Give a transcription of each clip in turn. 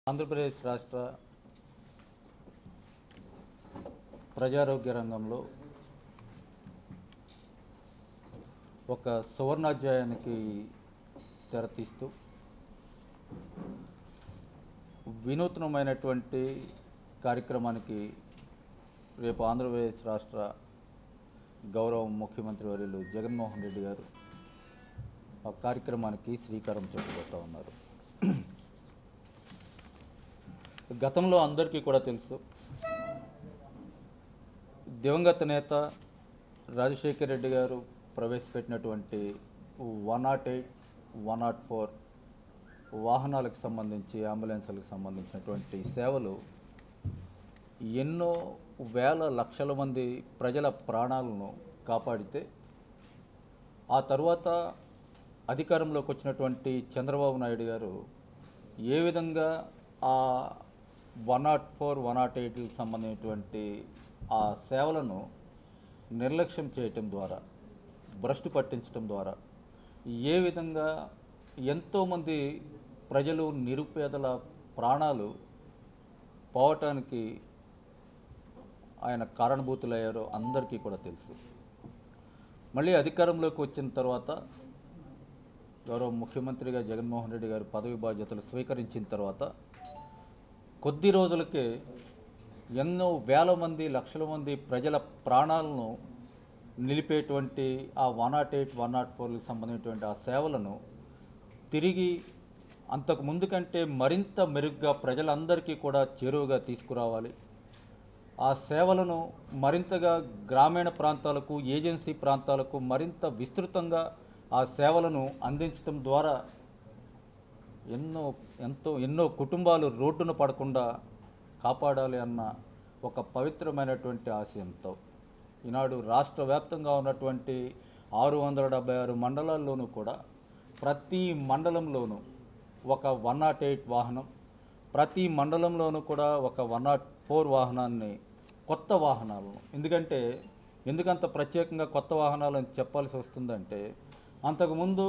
ఆంధ్రప్రదేశ్ రాష్ట్ర ప్రజారోగ్య రంగంలో ఒక సువర్ణాధ్యాయానికి తెరతీస్తూ వినూత్నమైనటువంటి కార్యక్రమానికి రేపు ఆంధ్రప్రదేశ్ రాష్ట్ర గౌరవ ముఖ్యమంత్రి వర్యులు జగన్మోహన్ రెడ్డి గారు ఆ కార్యక్రమానికి శ్రీకారం చుట్టబోతా ఉన్నారు గతంలో అందరికీ కూడా తెలుసు దివంగత నేత రాజశేఖర రెడ్డి గారు ప్రవేశపెట్టినటువంటి one nought eight one nought four వాహనాలకు సంబంధించి అంబులెన్సులకు సంబంధించినటువంటి సేవలు ఎన్నో వేల లక్షల మంది ప్రజల ప్రాణాలను కాపాడితే ఆ తర్వాత అధికారంలోకి వచ్చినటువంటి చంద్రబాబు నాయుడు గారు ఏ విధంగా ఆ one nought four one nought ఎయిట్కి సంబంధించినటువంటి ఆ సేవలను నిర్లక్ష్యం చేయటం ద్వారా భ్రష్టు పట్టించడం ద్వారా ఏ విధంగా ఎంతోమంది ప్రజలు నిరుపేదల ప్రాణాలు పోవటానికి ఆయన కారణభూతులయ్యారో అందరికీ కూడా తెలుసు మళ్ళీ అధికారంలోకి వచ్చిన తర్వాత గౌరవ ముఖ్యమంత్రిగా జగన్మోహన్ రెడ్డి గారు పదవి బాధ్యతలు స్వీకరించిన తర్వాత కొద్ది రోజులకే ఎన్నో వేల మంది లక్షల మంది ప్రజల ప్రాణాలను నిలిపేటువంటి ఆ one nought eight one nought ఫోర్కి సంబంధించినటువంటి ఆ సేవలను తిరిగి అంతకు ముందు కంటే మరింత మెరుగ్గా ప్రజలందరికీ కూడా చేరువగా తీసుకురావాలి ఆ సేవలను మరింతగా గ్రామీణ ప్రాంతాలకు ఏజెన్సీ ప్రాంతాలకు మరింత విస్తృతంగా ఆ సేవలను అందించడం ద్వారా ఎన్నో ఎంతో ఎన్నో కుటుంబాలు రోడ్డున పడకుండా కాపాడాలి అన్న ఒక పవిత్రమైనటువంటి ఆశయంతో ఈనాడు రాష్ట్ర వ్యాప్తంగా ఉన్నటువంటి ఆరు వందల డెబ్బై ఆరు మండలాల్లోనూ కూడా ప్రతి మండలంలోనూ ఒక వన్ నాట్ ఎయిట్ వాహనం ప్రతి మండలంలోనూ కూడా ఒక వన్ నాట్ ఫోర్ వాహనాన్ని కొత్త వాహనాలను ఎందుకంటే ఎందుకంత ప్రత్యేకంగా కొత్త వాహనాలను చెప్పాల్సి వస్తుందంటే అంతకుముందు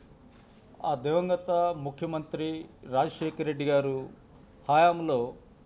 ఆ దివంగత ముఖ్యమంత్రి రాజశేఖర రెడ్డి గారు హయాంలో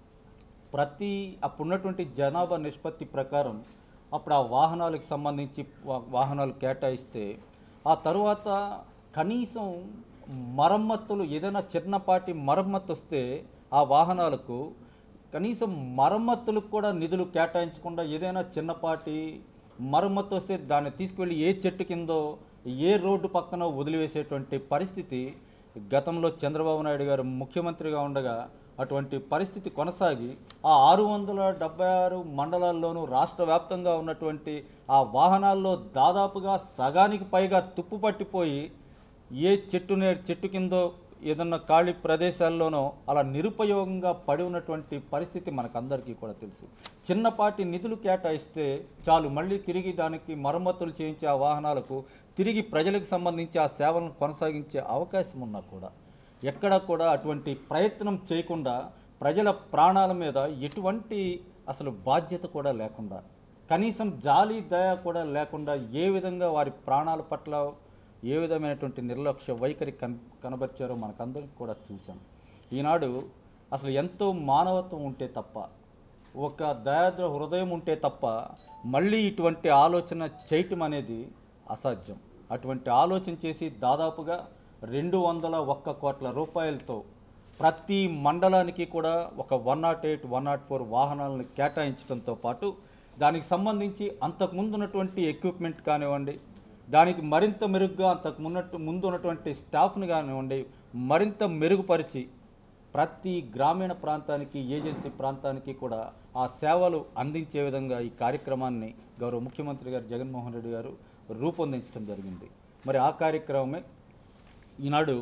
ప్రతి అప్పుడున్నటువంటి జనాభా నిష్పత్తి ప్రకారం అప్పుడు ఆ వాహనాలకు సంబంధించి వా- వాహనాలు కేటాయిస్తే ఆ తరువాత కనీసం మరమ్మతులు ఏదైనా చిన్నపాటి మరమ్మతు వస్తే ఆ వాహనాలకు కనీసం మరమ్మతులకు కూడా నిధులు కేటాయించకుండా ఏదైనా చిన్నపాటి మరమ్మతు వస్తే దాన్ని తీసుకువెళ్ళి ఏ చెట్టు కిందో ఏ రోడ్డు పక్కన వదిలివేసేటువంటి పరిస్థితి గతంలో చంద్రబాబు నాయుడు గారు ముఖ్యమంత్రిగా ఉండగా అటువంటి పరిస్థితి కొనసాగి ఆ ఆరు వందల డెబ్బై ఆరు మండలాల్లోనూ రాష్ట్ర వ్యాప్తంగా ఉన్నటువంటి ఆ వాహనాల్లో దాదాపుగా సగానికి పైగా తుప్పు పట్టిపోయి ఏ చెట్టు నే చెట్టు కిందో ఏదన్నా ఖాళీ ప్రదేశాల్లోనో అలా నిరుపయోగంగా పడి ఉన్నటువంటి పరిస్థితి మనకందరికీ కూడా తెలుసు చిన్నపాటి నిధులు కేటాయిస్తే చాలు మళ్ళీ తిరిగి దానికి మరమ్మతులు చేయించే ఆ వాహనాలకు తిరిగి ప్రజలకు సంబంధించి ఆ సేవలను కొనసాగించే అవకాశం ఉన్నా కూడా ఎక్కడ కూడా అటువంటి ప్రయత్నం చేయకుండా ప్రజల ప్రాణాల మీద ఎటువంటి అసలు బాధ్యత కూడా లేకుండా కనీసం జాలి దయ కూడా లేకుండా ఏ విధంగా వారి ప్రాణాల పట్ల ఏ విధమైనటువంటి నిర్లక్ష్య వైఖరి కన్ కనబరిచారో మనకందరికీ కూడా చూసాం ఈనాడు అసలు ఎంతో మానవత్వం ఉంటే తప్ప ఒక దయాద్ర హృదయం ఉంటే తప్ప మళ్ళీ ఇటువంటి ఆలోచన చేయటం అనేది అసాధ్యం అటువంటి ఆలోచన చేసి దాదాపుగా రెండు వందల ఒక్క కోట్ల రూపాయలతో ప్రతి మండలానికి కూడా ఒక one nought eight one nought four వాహనాలను కేటాయించడంతో పాటు దానికి సంబంధించి అంతకు ముందు ఉన్నటువంటి ఎక్విప్మెంట్ కానివ్వండి దానికి మరింత మెరుగ్గా అంతకు మున్నట్టు ముందు ఉన్నటువంటి స్టాఫ్ని కానివ్వండి మరింత మెరుగుపరిచి ప్రతి గ్రామీణ ప్రాంతానికి ఏజెన్సీ ప్రాంతానికి కూడా ఆ సేవలు అందించే విధంగా ఈ కార్యక్రమాన్ని గౌరవ ముఖ్యమంత్రి గారు జగన్మోహన్ రెడ్డి గారు రూపొందించడం జరిగింది మరి ఆ కార్యక్రమమే ఈనాడు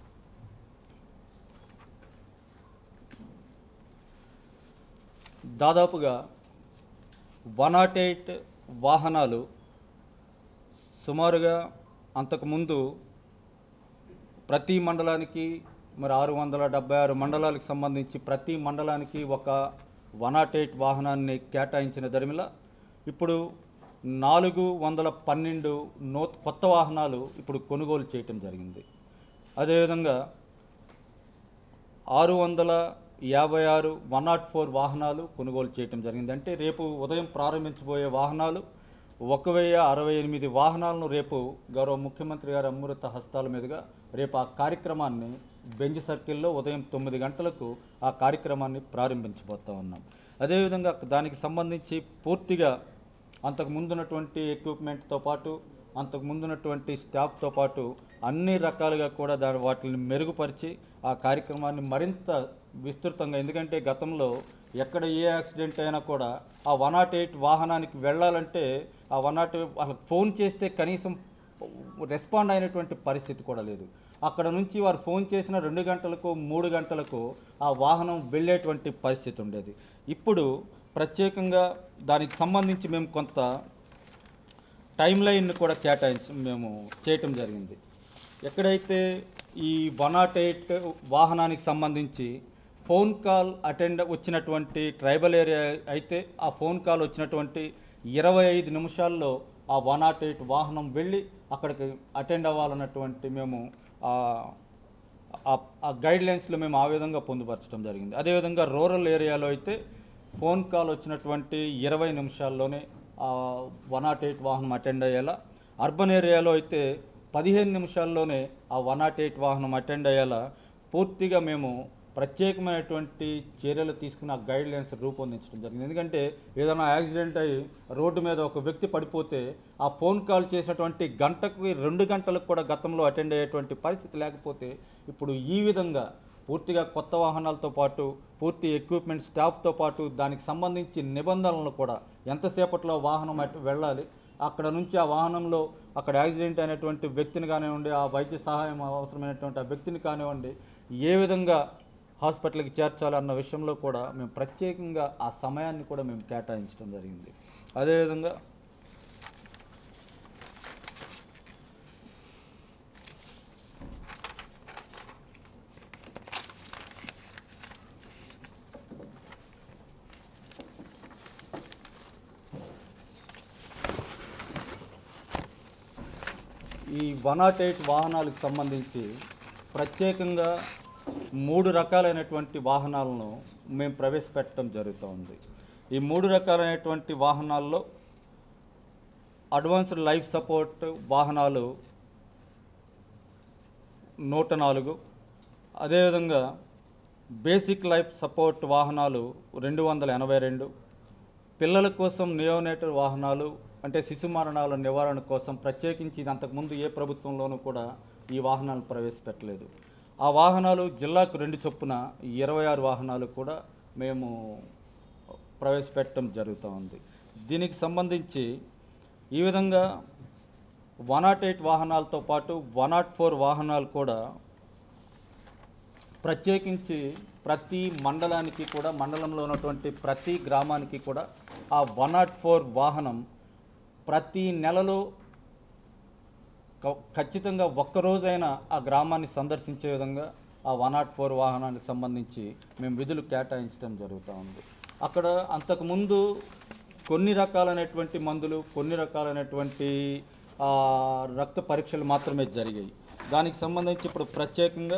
దాదాపుగా వన్ నాట్ ఎయిట్ వాహనాలు సుమారుగా అంతకుముందు ప్రతి మండలానికి మరి ఆరు వందల డెబ్బై ఆరు మండలాలకు సంబంధించి ప్రతి మండలానికి ఒక వన్ నాట్ ఎయిట్ వాహనాన్ని కేటాయించిన దరిమిల ఇప్పుడు నాలుగు వందల పన్నెండు నూ కొత్త వాహనాలు ఇప్పుడు కొనుగోలు చేయటం జరిగింది అదేవిధంగా ఆరు వందల యాభై ఆరు వన్ నాట్ ఫోర్ వాహనాలు కొనుగోలు చేయటం జరిగింది అంటే రేపు ఉదయం ప్రారంభించబోయే వాహనాలు ఒక వెయ్యి అరవై ఎనిమిది వాహనాలను రేపు గౌరవ ముఖ్యమంత్రి గారి అమృత హస్తాల మీదుగా రేపు ఆ కార్యక్రమాన్ని బెంజ్ సర్కిల్లో ఉదయం తొమ్మిది గంటలకు ఆ కార్యక్రమాన్ని ప్రారంభించబోతా ఉన్నాం అదేవిధంగా దానికి సంబంధించి పూర్తిగా అంతకు ముందున్నటువంటి ఎక్విప్మెంట్తో పాటు అంతకు ముందున్నటువంటి స్టాఫ్తో పాటు అన్ని రకాలుగా కూడా దాని వాటిని మెరుగుపరిచి ఆ కార్యక్రమాన్ని మరింత విస్తృతంగా ఎందుకంటే గతంలో ఎక్కడ ఏ యాక్సిడెంట్ అయినా కూడా ఆ వన్ నాట్ ఎయిట్ వాహనానికి వెళ్ళాలంటే ఆ వన్ నాట్ వాళ్ళకి ఫోన్ చేస్తే కనీసం రెస్పాండ్ అయినటువంటి పరిస్థితి కూడా లేదు అక్కడ నుంచి వారు ఫోన్ చేసిన రెండు గంటలకు మూడు గంటలకు ఆ వాహనం వెళ్ళేటువంటి పరిస్థితి ఉండేది ఇప్పుడు ప్రత్యేకంగా దానికి సంబంధించి మేము కొంత టైం లైన్ కూడా కేటాయించి మేము చేయటం జరిగింది ఎక్కడైతే ఈ వన్ నాట్ ఎయిట్ వాహనానికి సంబంధించి ఫోన్ కాల్ అటెండ్ వచ్చినటువంటి ట్రైబల్ ఏరియా అయితే ఆ ఫోన్ కాల్ వచ్చినటువంటి ఇరవై ఐదు నిమిషాల్లో ఆ వన్ నాట్ ఎయిట్ వాహనం వెళ్ళి అక్కడికి అటెండ్ అవ్వాలన్నటువంటి మేము ఆ- ఆ- ఆ గైడ్ లైన్స్లో మేము ఆ విధంగా పొందుపరచడం జరిగింది అదేవిధంగా రూరల్ ఏరియాలో అయితే ఫోన్ కాల్ వచ్చినటువంటి ఇరవై నిమిషాల్లోనే వన్ నాట్ ఎయిట్ వాహనం అటెండ్ అయ్యేలా అర్బన్ ఏరియాలో అయితే పదిహేను నిమిషాల్లోనే ఆ వన్ నాట్ ఎయిట్ వాహనం అటెండ్ అయ్యేలా పూర్తిగా మేము ప్రత్యేకమైనటువంటి చర్యలు తీసుకుని ఆ గైడ్ లైన్స్ రూపొందించడం జరిగింది ఎందుకంటే ఏదైనా యాక్సిడెంట్ అయ్యి రోడ్డు మీద ఒక వ్యక్తి పడిపోతే ఆ ఫోన్ కాల్ చేసినటువంటి గంటకు రెండు గంటలకు కూడా గతంలో అటెండ్ అయ్యేటువంటి పరిస్థితి లేకపోతే ఇప్పుడు ఈ విధంగా పూర్తిగా కొత్త వాహనాలతో పాటు పూర్తి ఎక్విప్మెంట్ స్టాఫ్తో పాటు దానికి సంబంధించి నిబంధనలు కూడా ఎంతసేపట్లో వాహనం అటు వెళ్ళాలి అక్కడ నుంచి ఆ వాహనంలో అక్కడ యాక్సిడెంట్ అయినటువంటి వ్యక్తిని కానివ్వండి ఆ వైద్య సహాయం అవసరమైనటువంటి ఆ వ్యక్తిని కానివ్వండి ఏ విధంగా హాస్పిటల్కి చేర్చాలి అన్న విషయంలో కూడా మేము ప్రత్యేకంగా ఆ సమయాన్ని కూడా మేము కేటాయించడం జరిగింది అదేవిధంగా ఈ వన్ నాట్ ఎయిట్ వాహనాలకు సంబంధించి ప్రత్యేకంగా మూడు రకాలైనటువంటి వాహనాలను మేము ప్రవేశపెట్టడం జరుగుతూ ఉంది ఈ మూడు రకాలైనటువంటి వాహనాల్లో అడ్వాన్స్డ్ లైఫ్ సపోర్ట్ వాహనాలు నూట నాలుగు అదేవిధంగా బేసిక్ లైఫ్ సపోర్ట్ వాహనాలు రెండు వందల ఎనభై రెండు పిల్లల కోసం నియోనేటర్ వాహనాలు అంటే శిశు మరణాల నివారణ కోసం ప్రత్యేకించి ఇది అంతకుముందు ఏ ప్రభుత్వంలోనూ కూడా ఈ వాహనాలు ప్రవేశపెట్టలేదు ఆ వాహనాలు జిల్లాకు రెండు చొప్పున ఇరవై ఆరు వాహనాలు కూడా మేము ప్రవేశపెట్టడం జరుగుతూ ఉంది దీనికి సంబంధించి ఈ విధంగా వన్ నాట్ ఎయిట్ వాహనాలతో పాటు వన్ నాట్ ఫోర్ వాహనాలు కూడా ప్రత్యేకించి ప్రతి మండలానికి కూడా మండలంలో ఉన్నటువంటి ప్రతి గ్రామానికి కూడా ఆ వన్ నాట్ ఫోర్ వాహనం ప్రతి నెలలో క- ఖచ్చితంగా ఒక్కరోజైనా ఆ గ్రామాన్ని సందర్శించే విధంగా ఆ వన్ నాట్ ఫోర్ వాహనానికి సంబంధించి మేము విధులు కేటాయించడం జరుగుతూ ఉంది అక్కడ అంతకుముందు కొన్ని రకాలైనటువంటి మందులు కొన్ని రకాలైనటువంటి ఆ, రక్త పరీక్షలు మాత్రమే జరిగాయి దానికి సంబంధించి ఇప్పుడు ప్రత్యేకంగా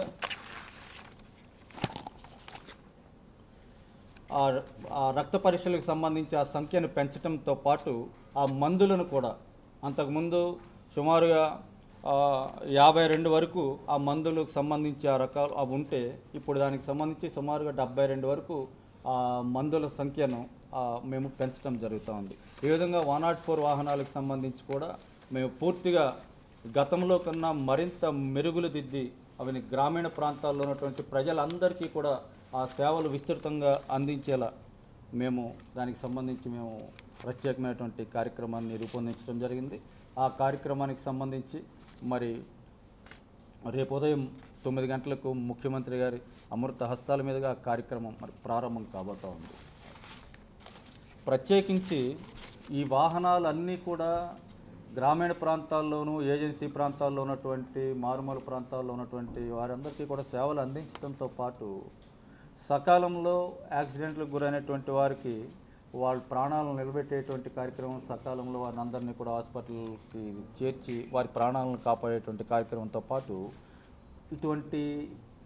ఆ ఆ రక్త పరీక్షలకు సంబంధించి ఆ సంఖ్యను పెంచడంతో పాటు ఆ మందులను కూడా అంతకుముందు సుమారుగా ఆ, యాభై రెండు వరకు ఆ మందులకు సంబంధించి ఆ రకాలు అవి ఉంటే ఇప్పుడు దానికి సంబంధించి సుమారుగా డెబ్బై రెండు వరకు ఆ మందుల సంఖ్యను ఆ, మేము పెంచడం జరుగుతూ ఉంది ఈ విధంగా వన్ నాట్ ఫోర్ వాహనాలకు సంబంధించి కూడా మేము పూర్తిగా గతంలో కన్నా మరింత మెరుగులు దిద్ది అవి గ్రామీణ ప్రాంతాల్లో ఉన్నటువంటి ప్రజలందరికీ కూడా ఆ సేవలు విస్తృతంగా అందించేలా మేము దానికి సంబంధించి మేము ప్రత్యేకమైనటువంటి కార్యక్రమాన్ని రూపొందించడం జరిగింది ఆ కార్యక్రమానికి సంబంధించి మరి రేపు ఉదయం తొమ్మిది గంటలకు ముఖ్యమంత్రి గారి అమృత హస్తాల మీదుగా ఆ కార్యక్రమం మరి ప్రారంభం కాబోతా ఉంది ప్రత్యేకించి ఈ వాహనాలన్నీ కూడా గ్రామీణ ప్రాంతాల్లోనూ ఏజెన్సీ ప్రాంతాల్లో ఉన్నటువంటి మారుమూల ప్రాంతాల్లో ఉన్నటువంటి వారందరికీ కూడా సేవలు అందించడంతో పాటు సకాలంలో యాక్సిడెంట్లకు గురైనటువంటి వారికి వాళ్ళ ప్రాణాలను నిలబెట్టేటువంటి కార్యక్రమం సకాలంలో వారిని అందరినీ కూడా హాస్పిటల్కి చేర్చి వారి ప్రాణాలను కాపాడేటువంటి కార్యక్రమంతో పాటు ఇటువంటి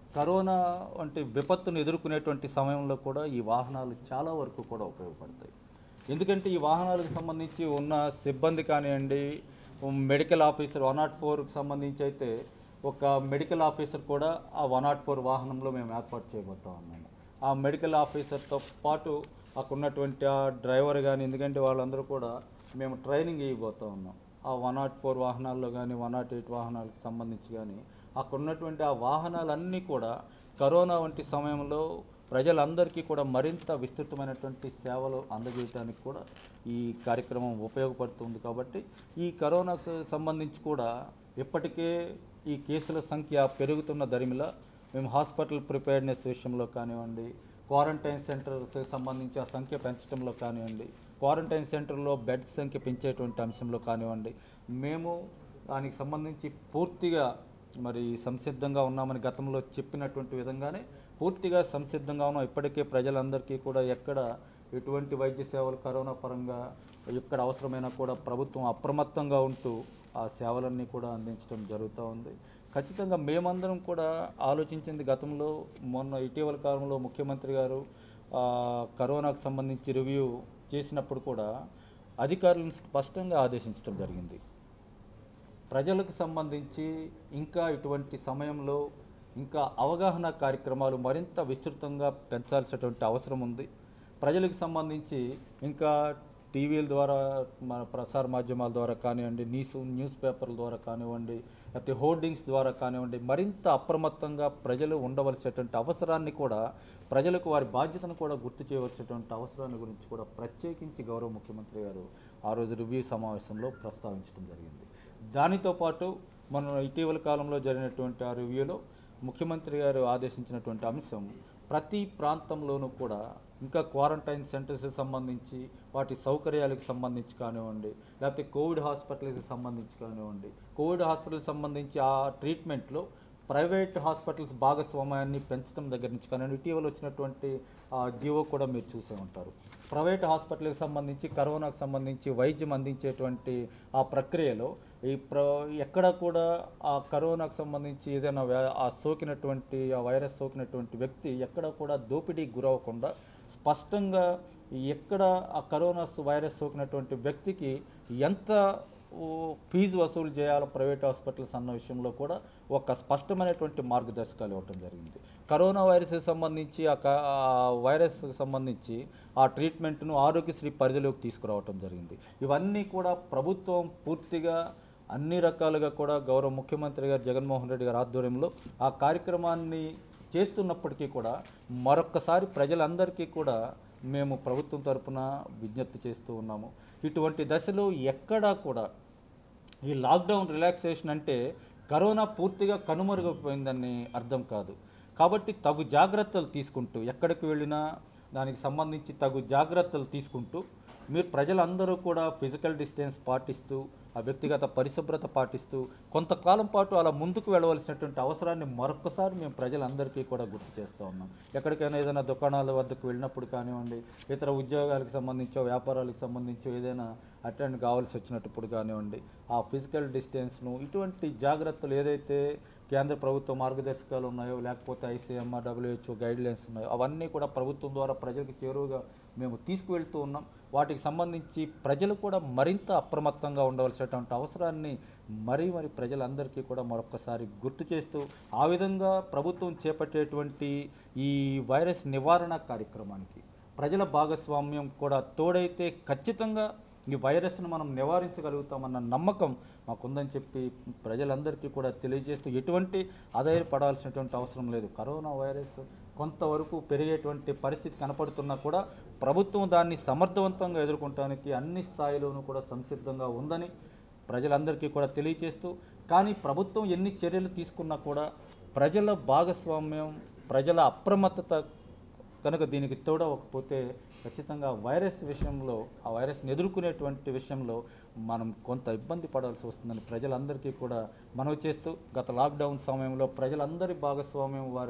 కరోనా వంటి విపత్తును ఎదుర్కొనేటువంటి సమయంలో కూడా ఈ వాహనాలు చాలా వరకు కూడా ఉపయోగపడతాయి ఎందుకంటే ఈ వాహనాలకు సంబంధించి ఉన్న సిబ్బంది కానివ్వండి మెడికల్ ఆఫీసర్ వన్ నాట్ ఫోర్కి సంబంధించి అయితే ఒక మెడికల్ ఆఫీసర్ కూడా ఆ వన్ నాట్ ఫోర్ వాహనంలో మేము ఏర్పాటు చేయబోతా ఉన్నాము ఆ మెడికల్ ఆఫీసర్తో పాటు అక్కడ ఉన్నటువంటి ఆ డ్రైవర్ కానీ ఎందుకంటే వాళ్ళందరూ కూడా మేము ట్రైనింగ్ ఇవ్వబోతా ఉన్నాం ఆ వన్ నాట్ ఫోర్ వాహనాల్లో కానీ వన్ నాట్ ఎయిట్ వాహనాలకు సంబంధించి కానీ అక్కడ ఉన్నటువంటి ఆ వాహనాలన్నీ కూడా కరోనా వంటి సమయంలో ప్రజలందరికీ కూడా మరింత విస్తృతమైనటువంటి సేవలు అందజేయడానికి కూడా ఈ కార్యక్రమం ఉపయోగపడుతుంది కాబట్టి ఈ కరోనాకు సంబంధించి కూడా ఇప్పటికే ఈ కేసుల సంఖ్య పెరుగుతున్న దరిమిలా మేము హాస్పిటల్ ప్రిపేర్నెస్ విషయంలో కానివ్వండి క్వారంటైన్ సెంటర్స్ సంబంధించి ఆ సంఖ్య పెంచడంలో కానివ్వండి క్వారంటైన్ సెంటర్లో బెడ్స్ సంఖ్య పెంచేటువంటి అంశంలో కానివ్వండి మేము దానికి సంబంధించి పూర్తిగా మరి సంసిద్ధంగా ఉన్నామని గతంలో చెప్పినటువంటి విధంగానే పూర్తిగా సంసిద్ధంగా ఉన్నాం ఇప్పటికే ప్రజలందరికీ కూడా ఎక్కడ ఎటువంటి వైద్య సేవలు కరోనా పరంగా ఎక్కడ అవసరమైనా కూడా ప్రభుత్వం అప్రమత్తంగా ఉంటూ ఆ సేవలన్నీ కూడా అందించడం జరుగుతూ ఉంది ఖచ్చితంగా మేమందరం కూడా ఆలోచించింది గతంలో మొన్న ఇటీవల కాలంలో ముఖ్యమంత్రి గారు ఆ, కరోనాకు సంబంధించి రివ్యూ చేసినప్పుడు కూడా అధికారులను స్పష్టంగా ఆదేశించడం జరిగింది ప్రజలకు సంబంధించి ఇంకా ఇటువంటి సమయంలో ఇంకా అవగాహన కార్యక్రమాలు మరింత విస్తృతంగా పెంచాల్సినటువంటి అవసరం ఉంది ప్రజలకు సంబంధించి ఇంకా టీవీల ద్వారా మన ప్రసార మాధ్యమాల ద్వారా కానివ్వండి న్యూస్ న్యూస్ పేపర్ల ద్వారా కానివ్వండి లేకపోతే హోర్డింగ్స్ ద్వారా కానివ్వండి మరింత అప్రమత్తంగా ప్రజలు ఉండవలసినటువంటి అవసరాన్ని కూడా ప్రజలకు వారి బాధ్యతను కూడా గుర్తు చేయవలసినటువంటి అవసరాన్ని గురించి కూడా ప్రత్యేకించి గౌరవ ముఖ్యమంత్రి గారు ఆ రోజు రివ్యూ సమావేశంలో ప్రస్తావించడం జరిగింది దానితో పాటు మన ఇటీవల కాలంలో జరిగినటువంటి ఆ రివ్యూలో ముఖ్యమంత్రి గారు ఆదేశించినటువంటి అంశం ప్రతి ప్రాంతంలోనూ కూడా ఇంకా క్వారంటైన్ సెంటర్స్కి సంబంధించి వాటి సౌకర్యాలకు సంబంధించి కానివ్వండి లేకపోతే కోవిడ్ హాస్పిటల్కి సంబంధించి కానివ్వండి కోవిడ్ హాస్పిటల్కి సంబంధించి ఆ ట్రీట్మెంట్లో ప్రైవేట్ హాస్పిటల్స్ భాగస్వామ్యాన్ని పెంచడం దగ్గర నుంచి కానీ ఇటీవల వచ్చినటువంటి ఆ, జీవో కూడా మీరు చూసే ఉంటారు ప్రైవేట్ హాస్పిటల్కి సంబంధించి కరోనాకు సంబంధించి వైద్యం అందించేటువంటి ఆ ప్రక్రియలో ఈ ప్ర ఎక్కడ కూడా ఆ కరోనాకు సంబంధించి ఏదైనా వ్యా- ఆ సోకినటువంటి ఆ వైరస్ సోకినటువంటి వ్యక్తి ఎక్కడ కూడా దోపిడీకి గురవ్వకుండా స్పష్టంగా ఎక్కడ ఆ కరోనా వైరస్ సోకినటువంటి వ్యక్తికి ఎంత ఓ ఫీజు వసూలు చేయాలో ప్రైవేట్ హాస్పిటల్స్ అన్న విషయంలో కూడా ఒక స్పష్టమైనటువంటి మార్గదర్శకాలు ఇవ్వటం జరిగింది కరోనా వైరస్కి సంబంధించి ఆ క- ఆ వైరస్కి సంబంధించి ఆ ట్రీట్మెంట్ను ఆరోగ్యశ్రీ పరిధిలోకి తీసుకురావటం జరిగింది ఇవన్నీ కూడా ప్రభుత్వం పూర్తిగా అన్ని రకాలుగా కూడా గౌరవ ముఖ్యమంత్రి గారు జగన్మోహన్ రెడ్డి గారి ఆధ్వర్యంలో ఆ కార్యక్రమాన్ని చేస్తున్నప్పటికీ కూడా మరొక్కసారి ప్రజలందరికీ కూడా మేము ప్రభుత్వం తరపున విజ్ఞప్తి చేస్తూ ఉన్నాము ఇటువంటి దశలో ఎక్కడా కూడా ఈ లాక్డౌన్ రిలాక్సేషన్ అంటే కరోనా పూర్తిగా కనుమరుగైపోయిందని అర్థం కాదు కాబట్టి తగు జాగ్రత్తలు తీసుకుంటూ ఎక్కడికి వెళ్ళినా దానికి సంబంధించి తగు జాగ్రత్తలు తీసుకుంటూ మీరు ప్రజలందరూ కూడా ఫిజికల్ డిస్టెన్స్ పాటిస్తూ ఆ వ్యక్తిగత పరిశుభ్రత పాటిస్తూ కొంతకాలం పాటు అలా ముందుకు వెళ్ళవలసినటువంటి అవసరాన్ని మరొకసారి మేము ప్రజలందరికీ కూడా గుర్తు చేస్తూ ఉన్నాం ఎక్కడికైనా ఏదైనా దుకాణాల వద్దకు వెళ్ళినప్పుడు కానివ్వండి ఇతర ఉద్యోగాలకు సంబంధించో వ్యాపారాలకు సంబంధించో ఏదైనా అటెండ్ కావాల్సి వచ్చినప్పుడు కానివ్వండి ఆ ఫిజికల్ డిస్టెన్స్ను ఇటువంటి జాగ్రత్తలు ఏదైతే కేంద్ర ప్రభుత్వ మార్గదర్శకాలు ఉన్నాయో లేకపోతే ఐసీఎంఆర్ డబ్ల్యూహెచ్ఓ గైడ్లైన్స్ ఉన్నాయో అవన్నీ కూడా ప్రభుత్వం ద్వారా ప్రజలకు చేరువగా మేము తీసుకువెళ్తూ ఉన్నాం వాటికి సంబంధించి ప్రజలు కూడా మరింత అప్రమత్తంగా ఉండవలసినటువంటి అవసరాన్ని మరీ మరి ప్రజలందరికీ కూడా మరొకసారి గుర్తు చేస్తూ ఆ విధంగా ప్రభుత్వం చేపట్టేటువంటి ఈ వైరస్ నివారణ కార్యక్రమానికి ప్రజల భాగస్వామ్యం కూడా తోడైతే ఖచ్చితంగా ఈ వైరస్ను మనం నివారించగలుగుతామన్న నమ్మకం మాకుందని చెప్పి ప్రజలందరికీ కూడా తెలియజేస్తూ ఎటువంటి ఆదాయపడాల్సినటువంటి అవసరం లేదు కరోనా వైరస్ కొంతవరకు పెరిగేటువంటి పరిస్థితి కనపడుతున్నా కూడా ప్రభుత్వం దాన్ని సమర్థవంతంగా ఎదుర్కొనడానికి అన్ని స్థాయిలోనూ కూడా సంసిద్ధంగా ఉందని ప్రజలందరికీ కూడా తెలియజేస్తూ కానీ ప్రభుత్వం ఎన్ని చర్యలు తీసుకున్నా కూడా ప్రజల భాగస్వామ్యం ప్రజల అప్రమత్తత కనుక దీనికి తోడవకపోతే ఖచ్చితంగా వైరస్ విషయంలో ఆ వైరస్ని ఎదుర్కొనేటువంటి విషయంలో మనం కొంత ఇబ్బంది పడాల్సి వస్తుందని ప్రజలందరికీ కూడా మనవి చేస్తూ గత లాక్డౌన్ సమయంలో ప్రజలందరి భాగస్వామ్యం వారి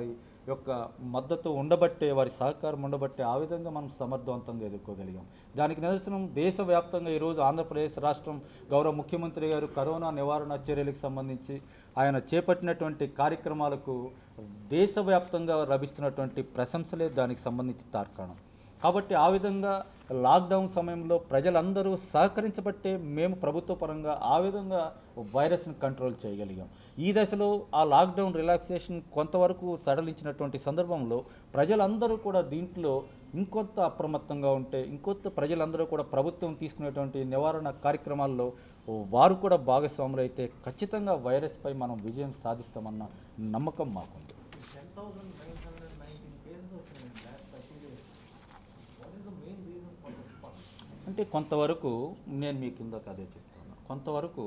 యొక్క మద్దతు ఉండబట్టే వారి సహకారం ఉండబట్టే ఆ విధంగా మనం సమర్థవంతంగా ఎదుర్కోగలిగాం దానికి నిదర్శనం దేశవ్యాప్తంగా ఈరోజు ఆంధ్రప్రదేశ్ రాష్ట్రం గౌరవ ముఖ్యమంత్రి గారు కరోనా నివారణ చర్యలకు సంబంధించి ఆయన చేపట్టినటువంటి కార్యక్రమాలకు దేశవ్యాప్తంగా లభిస్తున్నటువంటి ప్రశంసలే దానికి సంబంధించి తార్కాణం కాబట్టి ఆ విధంగా లాక్డౌన్ సమయంలో ప్రజలందరూ సహకరించబట్టే మేము ప్రభుత్వ పరంగా ఆ విధంగా వైరస్ని కంట్రోల్ చేయగలిగాం ఈ దశలో ఆ లాక్డౌన్ రిలాక్సేషన్ కొంతవరకు సడలించినటువంటి సందర్భంలో ప్రజలందరూ కూడా దీంట్లో ఇంకొంత అప్రమత్తంగా ఉంటే ఇంకొంత ప్రజలందరూ కూడా ప్రభుత్వం తీసుకునేటువంటి నివారణ కార్యక్రమాల్లో వారు కూడా భాగస్వాములు అయితే ఖచ్చితంగా వైరస్పై మనం విజయం సాధిస్తామన్న నమ్మకం మాకుంది ten thousand nine hundred nineteen cases వచ్చినాయి last thirty days what is the main reason for this fast అంటే కొంతవరకు నేను మీ కింద అదే చెప్తాను కొంతవరకు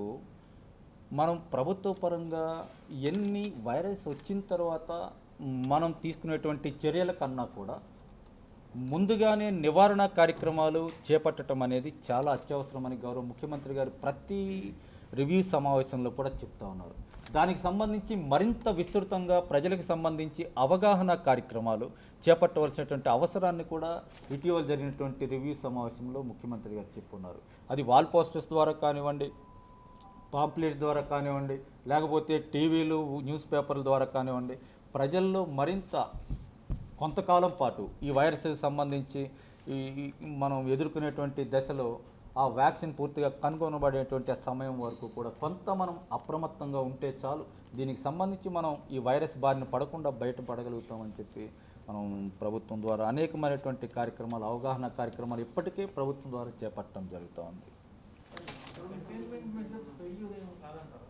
మనం ప్రభుత్వ పరంగా ఎన్ని వైరస్ వచ్చిన తర్వాత మనం తీసుకునేటువంటి చర్యల కన్నా కూడా ముందుగానే నివారణ కార్యక్రమాలు చేపట్టడం అనేది చాలా అత్యవసరమని గౌరవ ముఖ్యమంత్రి గారు ప్రతి రివ్యూ సమావేశంలో కూడా చెప్తా ఉన్నారు దానికి సంబంధించి మరింత విస్తృతంగా ప్రజలకు సంబంధించి అవగాహన కార్యక్రమాలు చేపట్టవలసినటువంటి అవసరాన్ని కూడా ఇటీవల జరిగినటువంటి రివ్యూ సమావేశంలో ముఖ్యమంత్రి గారు చెప్పున్నారు అది వాల్ పోస్టర్స్ ద్వారా కానివ్వండి పాంప్లెట్స్ ద్వారా కానివ్వండి లేకపోతే టీవీలు న్యూస్ పేపర్ల ద్వారా కానివ్వండి ప్రజల్లో మరింత కొంతకాలం పాటు ఈ వైరస్కి సంబంధించి ఈ ఈ మనం ఎదుర్కొనేటువంటి దశలో ఆ వ్యాక్సిన్ పూర్తిగా కనుగొనబడేటువంటి ఆ సమయం వరకు కూడా కొంత మనం అప్రమత్తంగా ఉంటే చాలు దీనికి సంబంధించి మనం ఈ వైరస్ బారిన పడకుండా బయటపడగలుగుతామని చెప్పి మనం ప్రభుత్వం ద్వారా అనేకమైనటువంటి కార్యక్రమాలు అవగాహన కార్యక్రమాలు ఇప్పటికే ప్రభుత్వం ద్వారా చేపట్టడం జరుగుతూ ఉంది కంటైన్మెంట్ మెజర్స్ ఫెయిల్యూర్ ఏమో కాదంటారు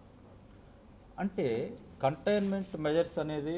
అంటే కంటైన్మెంట్ మెజర్స్ అనేది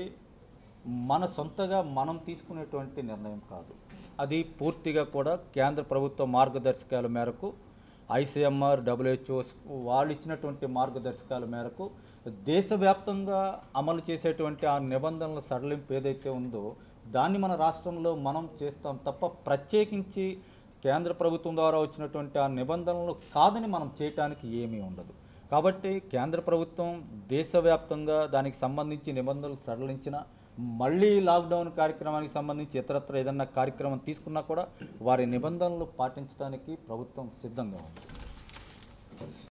మన సొంతగా మనం తీసుకునేటువంటి నిర్ణయం కాదు అది పూర్తిగా కూడా కేంద్ర ప్రభుత్వ మార్గదర్శకాల మేరకు ఐసీఎంఆర్ డబ్ల్యూహెచ్ఓ వాళ్ళు ఇచ్చినటువంటి మార్గదర్శకాల మేరకు దేశవ్యాప్తంగా అమలు చేసేటువంటి ఆ నిబంధనల సడలింపు ఏదైతే ఉందో దాన్ని మన రాష్ట్రంలో మనం చేస్తాం తప్ప ప్రత్యేకించి కేంద్ర ప్రభుత్వం ద్వారా వచ్చినటువంటి ఆ నిబంధనలు కాదని మనం చేయటానికి ఏమీ ఉండదు కాబట్టి కేంద్ర ప్రభుత్వం దేశవ్యాప్తంగా దానికి సంబంధించి నిబంధనలు సడలించిన మళ్ళీ లాక్డౌన్ కార్యక్రమానికి సంబంధించి ఇతరత్ర ఏదన్నా కార్యక్రమం తీసుకున్నా కూడా వారి నిబంధనలు పాటించడానికి ప్రభుత్వం సిద్ధంగా ఉంది